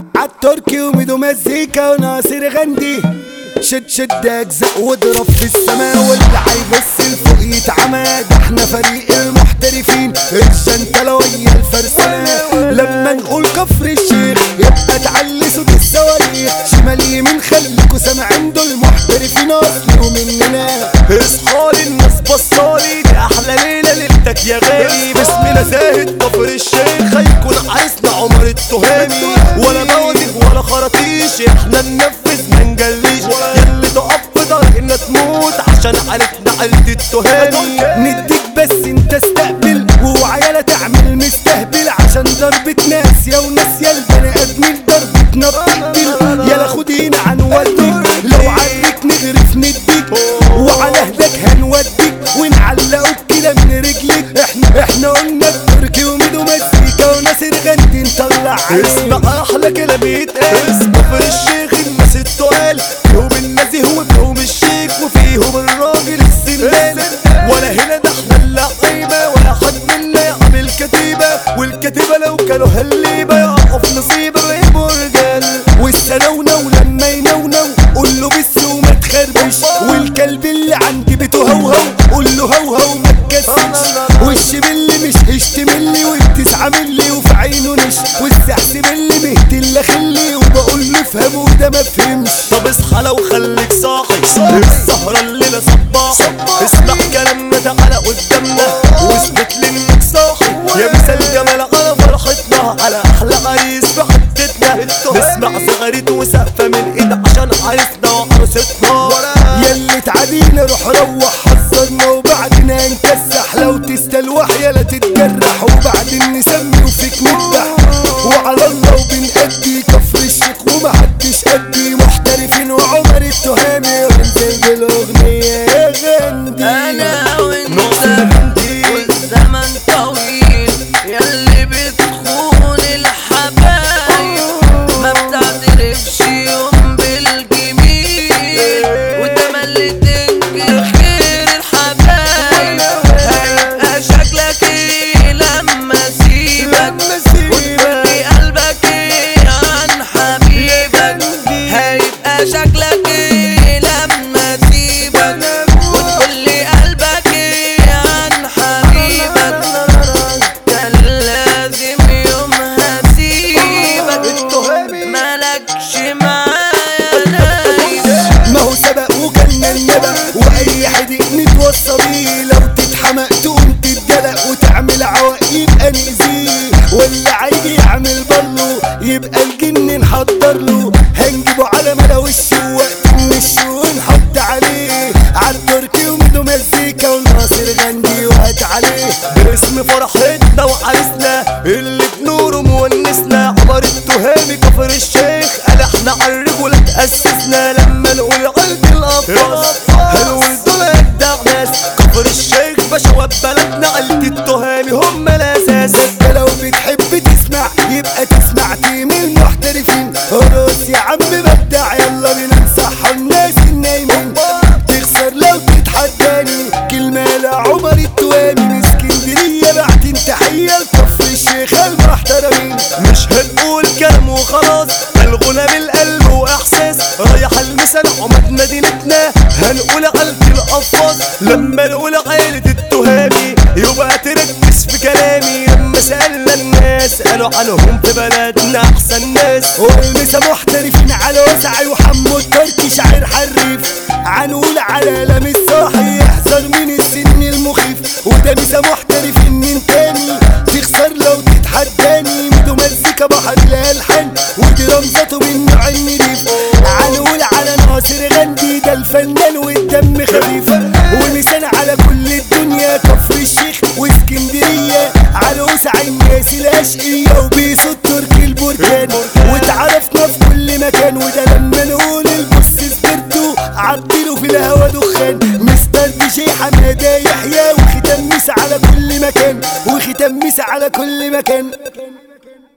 عالتركي وميدو مزيكا وناصر غندي شد شد اجزاء واضرب في السماء واللي هيبص لفوق يتعمى ده احنا فريق المحترفين الجنتلة ويا الفرسانة لما نقول كفر الشيخ يبقى تعلي صوت الصواريخ شمال يمين خليكوا سامعين دول محترفين اصلهم مننا اصحالي الناس بصالي دي احلى ليله ليلتك يا غالي باسمنا زاهد كفر الشيخ هيكون عريسنا عمر التهامي ولا بوازيك ولا خراطيش احنا ننفذ ما نجليش ياللي تقف في طريقنا تموت عشان عيلتنا عيلة التهامي نديك بس انت استقبل وعيالة تعمل مستهبل عشان ضربة ناس يا وناس يا البني ادمين ضربتنا بتقتل يلا خد هنا هنوديك لو عندك نغرف نديك وعلى هداك هنوديك ونعلقوك كده من رجلك احنا احنا قلنا التركي وميدو مزيكا وناصر غندي نطلع اسمع احلى كلام يتقال كفر الشيخ الناس التقال فيهم النزيه وفيهم الشيخ وفيهم الراجل السمان ولا هنا ده احنا اللعيبه ولا حد منا يعمل كتيبه والكتيبه لو كانوا هالليبه يقف نصيبه ويبقوا رجال والسنونو لما ينونو قول له بس وما تخربش والكلب اللي عندي بيته هوهو قول له هوهو ما تكسبش والشبل مش هيشتملي والتسعة ملي وفي عينه نش والسحس ملي مهتل خلي وبقول له افهم وده ما فهمش طب اصحى لو خليك صاحي السهرة الليلة صباح اسمع كلامنا تعالى قدامنا واثبت لي انك صاحي يا مثال جمال على فرحتنا على احلى عريس في حتتنا نسمع زغاريد وسقفة من ايد عشان عريسنا وعروستنا ياللي تعادينا روح روح حذرنا وبعدين نكسح لو تستلوح يلا تتجرح وبعدين نسمي وفيك نفتح وعلى الله وبنأدي كفر الشيخ ومحدش قدي محترفين وعمر التهامي ونزل بالاغنية يا غندي انا وانت ناصر غندي. والزمن طويل ياللي بتخون الحبايب ما بتعترفش يوم بالجميل وتملي تنكر خير الحبايب هيبقى شكلك ايه لما اسيبك وتقولي قلبك ايه عن حبيبك هيبقى شكلك ايه لما اسيبك وتقولي قلبك ايه عن حبيبك كان لازم يوم هسيبك مالكش معايا نايم ما هو سبق وجنة النبأ وأي حد نتوصى بيه لو تتحمق تقوم تتدلق وتعمل عوائق يبقى نأذيه واللي عايز يعمل بلو يبقى الجن نحضر له هنجيبه على ملا وشه وقت من الشو ونحط عليه عالتركي وميدو مزيكا وناصر غندي وهات عليه باسم فرحتنا وعريسنا اللي بنوره مونسنا عمر التهامي كفر الشيخ قال احنا عالرجولة تأسسنا لما نقول قلب الأطفال هنقول دول أجدع ناس كفر الشيخ بشوات بلدنا عيلة التهامي هم الأساس انت لو بتحب تسمع يبقى تسمع تيم المحترفين رقص يا عم بدع يلا بينا نصحى الناس النايمين تخسر لو تتحداني كلمة لعمر التوامي من اسكندرية بعتين تحية لكفر الشيخ المحترمين مش هنقول كلام وخلاص الغنى من القلب واحساس رايح المثل عمد مدينتنا هنقول عيلة القفاص لما نقول عيلة التهامي يبقى تركز في كلامي لما سألنا الناس قالوا عنهم في بلدنا احسن ناس والمسا محترفين على وسع وحمو التركي شاعر حريف عنقول على لم الصاحي يحذر من السن المخيف وده مسا محترفين من تاني تخسر لو تتحداني ميدو مزيكا بحر الالحان ودي رمزته من نوع النريف عنقول على ناصر غندي ده الفنان والدم خفيف ومثال على كل الدنيا كفر الشيخ واسكندريه على وسع الناس الاشقيه وبيسو التركي البركان واتعرفنا في كل مكان وده لما نقول البص سبرتو عدلوا في الهوا دخان مستر دي جي حماده يحيى وختم مسا على كل مكان وختم مسا على كل مكان